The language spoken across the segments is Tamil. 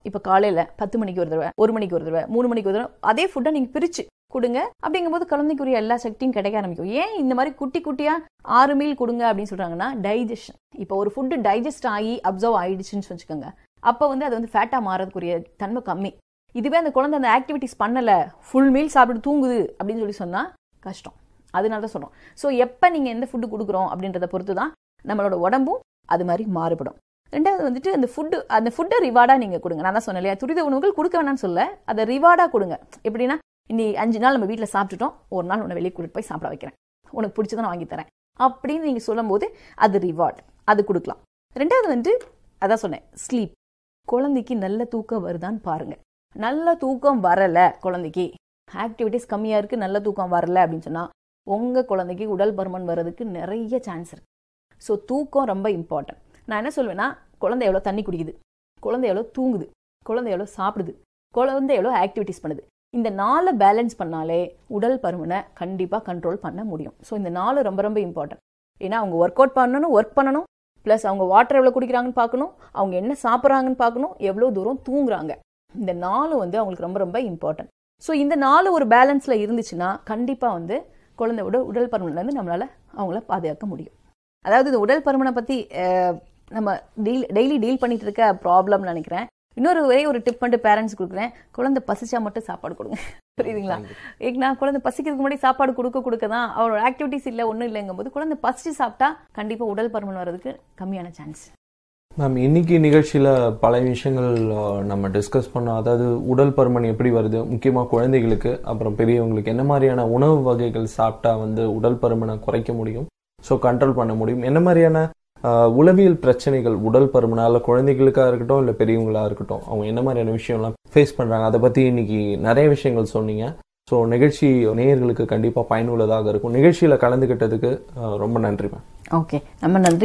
இப்போ காலையில் பத்து மணிக்கு ஒரு தடவை ஒரு மணிக்கு ஒரு தடவை மூணு மணிக்கு ஒரு தடவை அதே ஃபுட்டை நீங்கள் பிரித்து கொடுங்க அப்படிங்கும்போது குழந்தைக்குரிய எல்லா சக்தியும் கிடைக்க ஆரம்பிக்கும் ஏன் இந்த மாதிரி குட்டி குட்டியாக ஆறு மீல் கொடுங்க அப்படின்னு சொல்கிறாங்கன்னா டைஜஷன் இப்போ ஒரு ஃபுட்டு டைஜஸ்ட் ஆகி அப்சர்வ் ஆயிடுச்சுன்னு வச்சுக்கோங்க அப்போ வந்து அது வந்து ஃபேட்டாக மாறதுக்குரிய தன்மை கம்மி இதுவே அந்த குழந்தை அந்த ஆக்டிவிட்டிஸ் பண்ணலை ஃபுல் மீல் சாப்பிட்டு தூங்குது அப்படின்னு சொல்லி சொன்னால் கஷ்டம் அதனால தான் சொல்கிறோம் ஸோ எப்போ நீங்கள் எந்த ஃபுட்டு கொடுக்குறோம் அப்படின்றத பொறுத்து தான் நம்மளோட உடம்பும் அது மாதிரி மாறுபடும் ரெண்டாவது வந்துட்டு அந்த ஃபுட்டு அந்த ஃபுட்டை ரிவார்டாக நீங்கள் கொடுங்க நான் தான் சொன்னேன் இல்லையா துரித உணவுகள் கொடுக்க வேணாம்னு சொல்ல அதை ரிவார்டாக கொடுங்க எப்படின்னா இன்னி அஞ்சு நாள் நம்ம வீட்டில் சாப்பிட்டுட்டோம் ஒரு நாள் உன்னை வெளியே கூட்டிட்டு போய் சாப்பிட வைக்கிறேன் உனக்கு பிடிச்சதை நான் வாங்கி தரேன் அப்படின்னு நீங்கள் சொல்லும்போது அது ரிவார்ட் அது கொடுக்கலாம் ரெண்டாவது வந்துட்டு அதான் சொன்னேன் ஸ்லீப் குழந்தைக்கு நல்ல தூக்கம் வருதான்னு பாருங்க நல்ல தூக்கம் வரலை குழந்தைக்கு ஆக்டிவிட்டிஸ் கம்மியாக இருக்குது நல்ல தூக்கம் வரல அப்படின்னு சொன்னால் உங்கள் குழந்தைக்கு உடல் பருமன் வர்றதுக்கு நிறைய சான்ஸ் இருக்கு ஸோ தூக்கம் ரொம்ப இம்பார்ட்டன்ட் நான் என்ன சொல்வேன்னா குழந்தை எவ்வளோ தண்ணி குடிக்குது குழந்தை எவ்வளோ தூங்குது குழந்தை எவ்வளோ சாப்பிடுது குழந்தை எவ்வளோ ஆக்டிவிட்டிஸ் பண்ணுது இந்த நாலு பேலன்ஸ் பண்ணாலே உடல் பருமனை கண்டிப்பாக கண்ட்ரோல் பண்ண முடியும் ஸோ இந்த நாலு ரொம்ப ரொம்ப இம்பார்ட்டன்ட் ஏன்னா அவங்க ஒர்க் அவுட் பண்ணணும் ஒர்க் பண்ணணும் ப்ளஸ் அவங்க வாட்டர் எவ்வளோ குடிக்கிறாங்கன்னு பார்க்கணும் அவங்க என்ன சாப்பிட்றாங்கன்னு பார்க்கணும் எவ்வளோ தூரம் தூங்குறாங்க இந்த நாலு வந்து அவங்களுக்கு ரொம்ப ரொம்ப இம்பார்ட்டன்ட் ஸோ இந்த நாலு ஒரு பேலன்ஸில் இருந்துச்சுன்னா கண்டிப்பாக வந்து குழந்தையோட உடல் பருமன்லேருந்து நம்மளால் அவங்கள பாதுகாக்க முடியும் அதாவது இந்த உடல் பருமனை பற்றி நம்ம டீல் டெய்லி டீல் பண்ணிட்டு இருக்க ப்ராப்ளம்னு நினைக்கிறேன் இன்னொரு ஒரே ஒரு டிப் பண்ணிட்டு பேரண்ட்ஸ் கொடுக்குறேன் குழந்தை பசிச்சா மட்டும் சாப்பாடு கொடுங்க புரியுதுங்களா ஏன்னா குழந்தை பசிக்கிறதுக்கு முன்னாடி சாப்பாடு கொடுக்க கொடுக்க தான் அவரோட ஆக்டிவிட்டிஸ் இல்லை ஒன்றும் இல்லைங்கும் போது குழந்தை பசிச்சு சாப்பிட்டா கண்டிப்பாக உடல் பருமன் வர்றதுக்கு கம்மியான சான்ஸ் மேம் இன்னைக்கு நிகழ்ச்சியில் பல விஷயங்கள் அஹ், நம்ம டிஸ்கஸ் பண்ணோம் அதாவது உடல் பருமன் எப்படி வருது முக்கியமாக குழந்தைகளுக்கு அப்புறம் பெரியவங்களுக்கு என்ன மாதிரியான உணவு வகைகள் சாப்பிட்டா வந்து உடல் பருமனை குறைக்க முடியும் ஸோ கண்ட்ரோல் பண்ண முடியும் என்ன மாதிரியான அஹ், உளவியல் பிரச்சனைகள் உடல் பருமனால குழந்தைகளுக்காக இருக்கட்டும் இல்லை பெரியவங்களா இருக்கட்டும் அவங்க என்ன மாதிரியான விஷயம்லாம் ஃபேஸ் பண்ணுறாங்க அதை பற்றி இன்னைக்கு நிறைய விஷயங்கள் சொன்னீங்க ஸோ நிகழ்ச்சி நேயர்களுக்கு கண்டிப்பாக பயனுள்ளதாக இருக்கும் நிகழ்ச்சியில் கலந்துக்கிட்டதுக்கு அஹ், ரொம்ப நன்றி மேம் ஓகே ரொம்ப நன்றி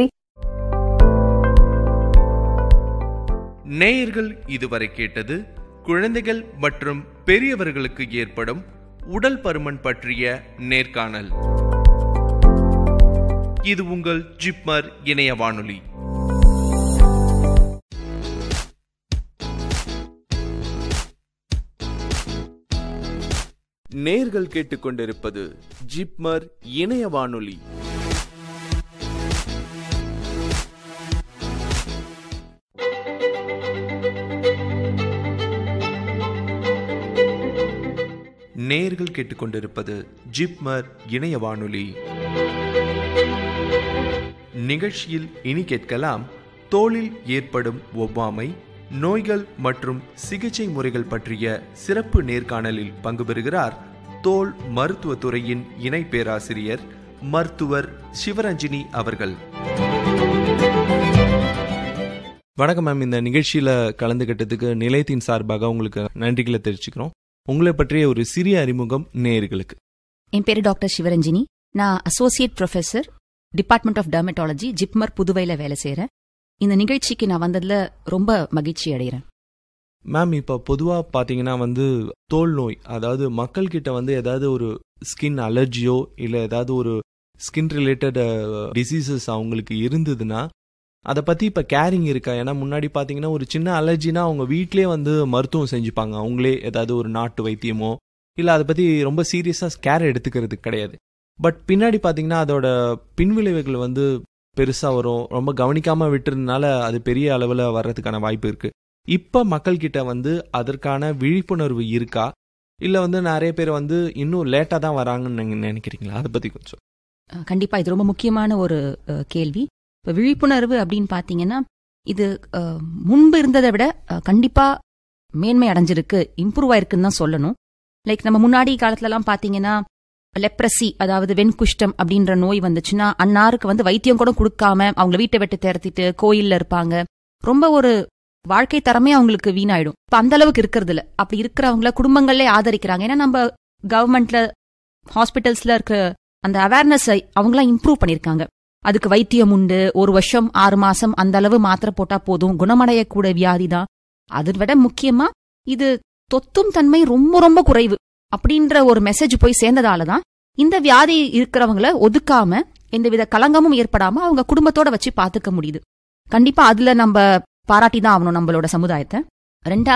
நேயர்கள் இதுவரை கேட்டது குழந்தைகள் மற்றும் பெரியவர்களுக்கு ஏற்படும் உடல் பருமன் பற்றிய நேர்காணல் இது உங்கள் ஜிப்மர் இணைய வானொலி நேர்கள் கேட்டுக்கொண்டிருப்பது ஜிப்மர் இணைய வானொலி நேர்கள் கேட்டுக்கொண்டிருப்பது ஜிப்மர் இணைய வானொலி நிகழ்ச்சியில் இனி கேட்கலாம் தோலில் ஏற்படும் ஒவ்வாமை நோய்கள் மற்றும் சிகிச்சை முறைகள் பற்றிய சிறப்பு நேர்காணலில் பங்கு பெறுகிறார் தோல் மருத்துவத்துறையின் இணை பேராசிரியர் மருத்துவர் சிவரஞ்சினி அவர்கள் வணக்கம் மேம் இந்த நிகழ்ச்சியில் கலந்துகிட்டதுக்கு நிலையத்தின் சார்பாக உங்களுக்கு நன்றிகளை தெரிவிச்சுக்கிறோம் உங்களை பற்றிய ஒரு சிறிய அறிமுகம் நேயர்களுக்கு என் பேரு டாக்டர் சிவரஞ்சினி நான் associate professor department of dermatology JIPMER புதுவையில வேலை செய்றேன் இந்த நிகழ்ச்சிக்கு நான் வந்ததுல ரொம்ப மகிழ்ச்சி அடைகிறேன் மேம் இப்போ பொதுவாக பார்த்தீங்கன்னா வந்து தோல் நோய் அதாவது மக்கள்கிட்ட வந்து ஏதாவது ஒரு ஸ்கின் அலர்ஜியோ இல்லை ஏதாவது ஒரு ஸ்கின் ரிலேட்டட் டிசீசஸ் அவங்களுக்கு இருந்ததுன்னா அதை பற்றி இப்போ கேரிங் இருக்கா ஏன்னா முன்னாடி பார்த்தீங்கன்னா ஒரு சின்ன அலர்ஜினா அவங்க வீட்டிலே வந்து மருத்துவம் செஞ்சுப்பாங்க அவங்களே ஏதாவது ஒரு நாட்டு வைத்தியமோ இல்லை அதை பற்றி ரொம்ப சீரியஸாக கேர் எடுத்துக்கிறது கிடையாது பட் பின்னாடி பார்த்தீங்கன்னா அதோட பின்விளைவுகள் வந்து பெருசாக வரும் ரொம்ப கவனிக்காமல் விட்டுறதுனால அது பெரிய அளவில் வர்றதுக்கான வாய்ப்பு இருக்குது இப்போ மக்கள்கிட்ட வந்து அதற்கான விழிப்புணர்வு இருக்கா இல்லை வந்து நிறைய பேர் வந்து இன்னும் லேட்டாக தான் வராங்கன்னு நீங்கள் நினைக்கிறீங்களா அதை பற்றி கொஞ்சம் அஹ், கண்டிப்பா இது ரொம்ப முக்கியமான ஒரு அஹ், கேள்வி இப்ப விழிப்புணர்வு அப்படின்னு பாத்தீங்கன்னா இது அஹ், முன்பு இருந்ததை விட அஹ், கண்டிப்பா மேன்மை அடைஞ்சிருக்கு இம்ப்ரூவ் ஆயிருக்குன்னு தான் சொல்லணும் லைக் நம்ம முன்னாடி காலத்துல எல்லாம் பாத்தீங்கன்னா லெப்ரசி அதாவது வெண்குஷ்டம் அப்படின்ற நோய் வந்துச்சுன்னா அன்னாருக்கு வந்து வைத்தியம் கூட கொடுக்காம அவங்க வீட்டை விட்டு திரத்திட்டு கோயில்ல இருப்பாங்க ரொம்ப ஒரு வாழ்க்கை தரமே அவங்களுக்கு வீணாயிடும் இப்ப அந்த அளவுக்கு இருக்கிறது இல்ல அப்படி இருக்கிறவங்கள குடும்பங்களே ஆதரிக்கிறாங்க ஏன்னா நம்ம கவர்மெண்ட்ல ஹாஸ்பிட்டல்ஸ்ல இருக்கிற அந்த அவேர்னஸ் அவங்களாம் இம்ப்ரூவ் பண்ணிருக்காங்க அதுக்கு வைத்தியம் உண்டு ஒரு வருஷம் ஆறு மாசம் அந்த அளவு மாத்திரை போட்டா போதும் குணமடையக்கூட வியாதி தான் அதை விட முக்கியமா இது தொத்தும் தன்மை ரொம்ப ரொம்ப குறைவு அப்படின்ற ஒரு மெசேஜ் போய் சேர்ந்ததால தான் இந்த வியாதி இருக்கிறவங்கள ஒதுக்காம எந்தவித கலங்கமும் ஏற்படாம அவங்க குடும்பத்தோட வச்சு பாத்துக்க முடியுது கண்டிப்பா அதுல நம்ம பாராட்டி தான் ஆகணும் நம்மளோட சமுதாயத்தை ரெண்டாவது